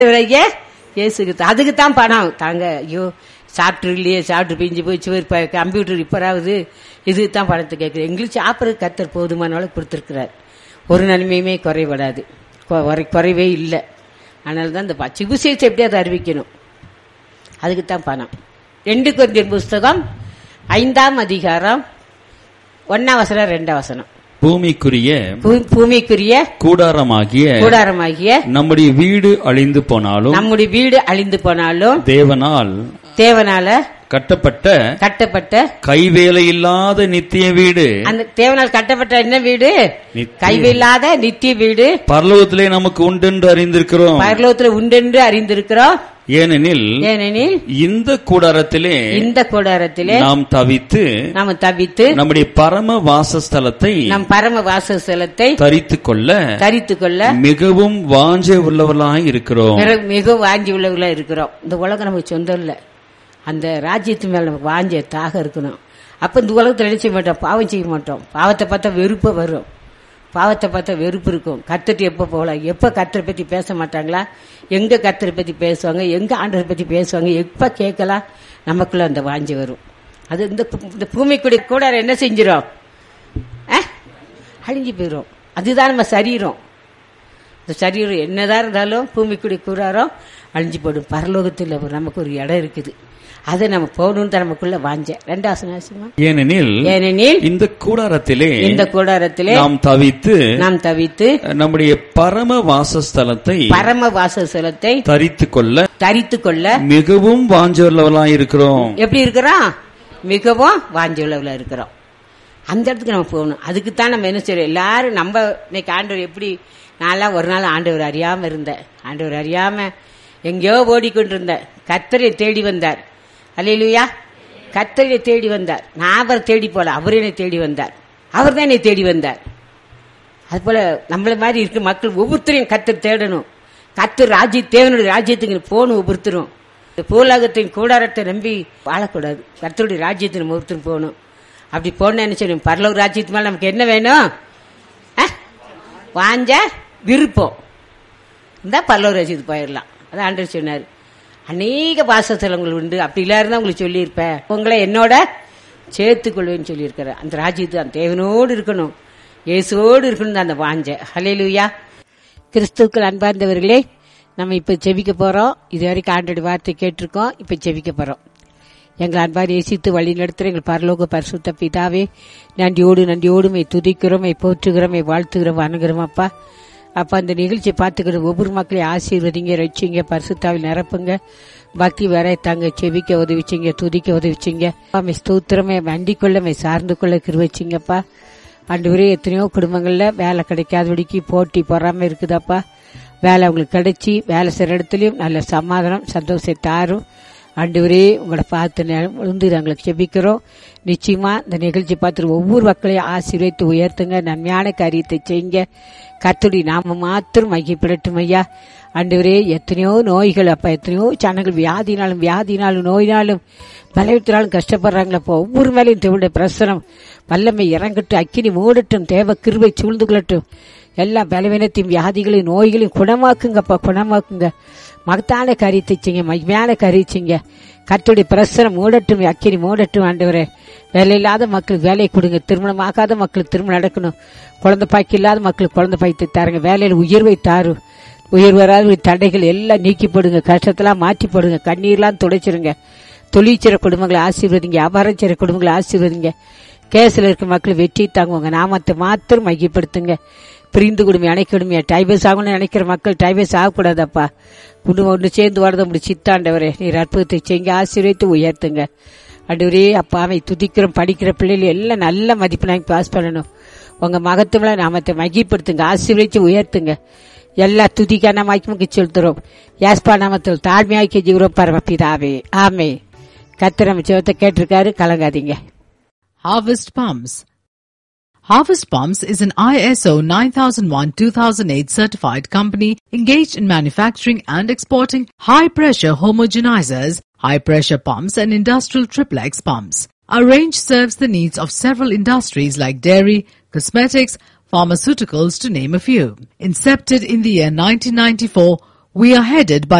இவரையே இயேசுக்கு தான். அதுக்கு தான் பணம் தாங்க ஐயோ சாப்பிட்டு இல்லையே சாப்பிட்டு பிஞ்சு போய் சுவர் இப்போ கம்ப்யூட்டர் ரிப்பேராகுது இதுக்கு தான் பணத்தை கேட்குறேன் எங்களுக்கு சாப்பிட்றது கத்தர் போதுமான அளவு கொடுத்துருக்கிறார் ஒரு நன்மையுமே குறைபடாது கொ- குறை- குறைவே இல்லை அதனால தான் இந்த ப- சிகிச்சை எப்படியாவது அறிவிக்கணும் அதுக்கு தான் பணம் ரெண்டு கொஞ்சம் புஸ்தகம் ஐந்தாம் அதிகாரம் ஒன்னாம் வசனம் ரெண்டாம் வசனம் பூமிக்குரிய பூ- பூமிக்குரிய கூடாரமாகிய கூடாரமாகிய நம்முடைய வீடு அழிந்து போனாலும் நம்முடைய வீடு அழிந்து போனாலும் தேவனால் தேவனால கட்டப்பட்ட கட்டப்பட்ட கைவேலை இல்லாத நித்திய வீடு அந்த தேவனால் கட்டப்பட்ட என்ன வீடு நித்திய- கைவில்லாத நித்திய வீடு பரலோகத்திலே நமக்கு உண்டென்று அறிந்திருக்கிறோம் பரலோகத்துல உண்டென்று அறிந்திருக்கிறோம் ஏனெனில் ஏனெனில் இந்த கூடாரத்திலே இந்த கூடாரத்திலே நாம் தவித்து நாம தவித்து நம்முடைய பரம வாசஸ்தலத்தை நம் பரம வாசஸ்தலத்தை தரித்துக் கொள்ள தரித்து கொள்ள மிகவும் வாஞ்சை உள்ளவர்களாய் இருக்கிறோம் மிக- மிக வாஞ்சி உள்ளவர்களா இருக்கிறோம் இந்த உலகம் நமக்கு சொந்தம் இல்ல அந்த ராஜ்யத்து மேல நமக்கு வாஞ்ச தாக இருக்கணும் அப்ப இந்த உலகத்துல என்ன செய்ய மாட்டோம் பாவம் செய்ய மாட்டோம் பாவத்தை பார்த்தா வெறுப்பு வரும் பாவத்தை பார்த்தா வெறுப்பு இருக்கும் கத்துட்டு எப்ப போகலாம் எப்ப கத்தரை பத்தி பேச மாட்டாங்களா எங்க கத்தரை பத்தி பேசுவாங்க எங்க ஆண்டரை பத்தி பேசுவாங்க எப்ப கேட்கலாம் நமக்குள்ள அந்த வாஞ்சி வரும் அது இந்த பூ- இந்த பூமிக்குடி கூட என்ன செஞ்சிடும் அஹ்? அழிஞ்சு போயிடும் அதுதான் நம்ம சரீரம் இந்த சரீரம் என்னதான் இருந்தாலும் பூமிக்குடி கூறாரோ அழிஞ்சு போடும் பரலோகத்தில் ஒரு- நமக்கு ஒரு இடம் இருக்குது அதை நம்ம போகணும்னு தான் நமக்குள்ள வாஞ்சேன் ரெண்டாவது ஆசமா ஏனெனில் ஏனெனில் இந்த கூடாரத்திலே இந்த கூடாரத்திலே நாம் தவித்து நாம் தவித்து நம்முடைய பரம வாசஸ்தலத்தை பரம வாசஸ்தலத்தை தரித்துக் கொள்ள தரித்து கொள்ள மிகவும் வாஞ்சவர்களாய் இருக்கிறோம் எப்படி இருக்கிறோம் மிகவும் வாஞ்சுள்ளவில் இருக்கிறோம் அந்த இடத்துக்கு நம்ம போகணும் அதுக்கு தான் நம்ம என்ன செய்யறோம் எல்லாரும் நம்ம இன்னைக்கு ஆண்டவர் எப்படி நான்லாம் ஒரு நாள் ஆண்டவர் அறியாம இருந்தேன் ஆண்டவர் அறியாம எங்கேயோ ஓடிக்கொண்டிருந்தேன் கத்தரை தேடி வந்தார் அல்லையிலுயா கத்தரை தேடி வந்தார் நான் அவரை தேடி போல அவர் என்னை தேடி வந்தார் அவர் தான் என்னை தேடி வந்தார் அது போல நம்மள மாதிரி இருக்க மக்கள் ஒவ்வொருத்தரையும் கத்தர் தேடணும் கத்தர் ராஜ்ய தேவனுடைய ராஜ்யத்துக்கு போகணும் ஒவ்வொருத்தரும் இந்த பூலகத்தின் கூடாரத்தை நம்பி வாழக்கூடாது கத்தருடைய ராஜ்யத்தை நம்ம ஒருத்தரும் போகணும் அப்படி போன என்ன செய்யணும் பரலோக ராஜ்யத்து மேல நமக்கு என்ன வேணும் அஹ்? வாஞ்ச விருப்பம் இந்த பரலோக ராஜ்யத்துக்கு போயிடலாம் அதான் ஆண்டவர் சொன்னார் அநேக வாசஸ்தலங்கள் உண்டு அப்படி இல்லாருந்தா உங்களுக்கு சொல்லியிருப்பேன் உங்களை என்னோட சேர்த்துக்கொள்வேன்னு சொல்லியிருக்கிறேன் அந்த ராஜ்யத்து அந்த தேவனோடு இருக்கணும் இயேசுவோடு இருக்கணும் அந்த வாஞ்ச ஹalleluya கிறிஸ்துக்கள் அன்பார்ந்தவர்களே நம்ம இப்ப செவிக்க போறோம் இது வரைக்கும் ஆண்டோட வார்த்தை கேட்டிருக்கோம் இப்ப செவிக்க போறோம் எங்கள் அன்பார் இயேசித்து வழி நடத்துகிற எங்கள் பரலோக பரிசுத்த பிதாவே நன்றியோடு நன்றியோடு மை துதிக்கிறோம் மை போற்றுகிறோம் மை வாழ்த்துகிறோம் வணங்குறோம் அப்பா அப்பா அந்த நிகழ்ச்சியை பார்த்துக்கிற ஒவ்வொரு மக்களையும் ஆசீர்வதிங்க ரட்சிங்க பரிசுத்தாவில் நிரப்புங்க பக்தி வர தாங்க செவிக்க உதவிச்சிங்க துதிக்க உதவிச்சிங்க மை ஸ்தோத்திரமே வண்டிக் கொள்ள மை சார்ந்து கொள்ள கிருவச்சிங்கப்பா ஆண்டவரே எத்தனையோ குடும்பங்கள்ல வேலை கிடைக்காதபடிக்கு போட்டி பொறாம இருக்குதாப்பா வேலை அவங்களுக்கு கிடைச்சி வேலை செய்யற இடத்துலயும் நல்ல சமாதானம் சந்தோஷத்தை தாரும் ஆண்டவரே உங்களை பார்த்து நே- விழுந்து நாங்களுக்கு செபிக்கிறோம் நிச்சயமா இந்த நிகழ்ச்சி பார்த்து ஒவ்வொரு மக்களையும் ஆசீர்வதித்து உயர்த்துங்க நன்மையான காரியத்தை செய்யுங்க கர்த்தருடைய நாம மாத்திரம் மையப்படட்டும் ஐயா ஆண்டவரே எத்தனையோ நோய்கள் அப்ப எத்தனையோ ஜனங்கள் வியாதினாலும் வியாதினாலும் நோயினாலும் பலவீனத்தினாலும் கஷ்டப்படுறாங்களப்போ ஒவ்வொரு மேலையும் தேவனுடைய பிரசனம் வல்லமை இறங்கட்டும் அக்கினி மூடட்டும் தேவ கிருபை சூழ்ந்து கொள்ளட்டும் எல்லா பலவீனத்தையும் வியாதிகளையும் நோய்களையும் குணமாக்குங்கப்பா குணமாக்குங்க மகத்தான காரியத்தை செய்யுங்க மகிமையான காரியம் செய்யுங்க கர்த்தருடைய பிரசனம் மூடட்டும் அக்கினி மூடட்டும் ஆண்டவரே வேலை இல்லாத மக்களுக்கு வேலை கொடுங்க திருமணம் ஆகாத மக்களுக்கு திருமணம் நடக்கணும் குழந்தை பாக்கி இல்லாத மக்களுக்கு குழந்தை பாய்த்து தாருங்க வேலையில் உயர்வை தாரும் உயர் வராத தடைகள் எல்லாம் நீக்கி போடுங்க கஷ்டத்தெல்லாம் மாற்றி போடுங்க கண்ணீர்லாம் துடைச்சிருங்க தொழிற்சிற குடும்பங்களை ஆசீர்வதிங்க வியாபாரம் செய்கிற குடும்பங்களை ஆசீர்வதிங்க கேஸ்ல இருக்க மக்கள் வெற்றி தாங்குவாங்க நாமத்தை மாத்திரம் மையப்படுத்துங்க பிரிந்து குடும்பம் அணைக்க குடுமையா டைபஸ் ஆகணும்னு நினைக்கிற மக்கள் டைபஸ் ஆகக்கூடாதப்பா குடும்பம் ஒன்று சேர்ந்து வரது உங்களுடைய சித்தாண்டவரே நீர் அற்புதத்தை செய்யுங்க ஆசீர்வதித்து உயர்த்துங்க அண்டவரே அப்பாவை துதிக்கிறோம் படிக்கிற பிள்ளைகள் எல்லாம் நல்ல மதிப்பெண்ணாங்க பாஸ் பண்ணணும் உங்க மகத்துவல நாமத்தை மகிப்படுத்துங்க ஆசீர்வதிச்சு உயர்த்துங்க எல்லா துதிக்கான மகிமுக்கு செலுத்துறோம் யாஸ்பா நாமத்தில் தாழ்மையாக்கி ஜீவரம் பரமபிதாவே ஆமே கத்திரம் சிவத்தை கேட்டிருக்காரு கலங்காதீங்க Harvest Palms. Harvest Palms is an ISO 9001-2008 certified company engaged in manufacturing and exporting high-pressure homogenizers, high-pressure pumps and industrial triplex pumps. Our range serves the needs of several industries like dairy, cosmetics, pharmaceuticals to name a few. Incepted in the year 1994, We are headed by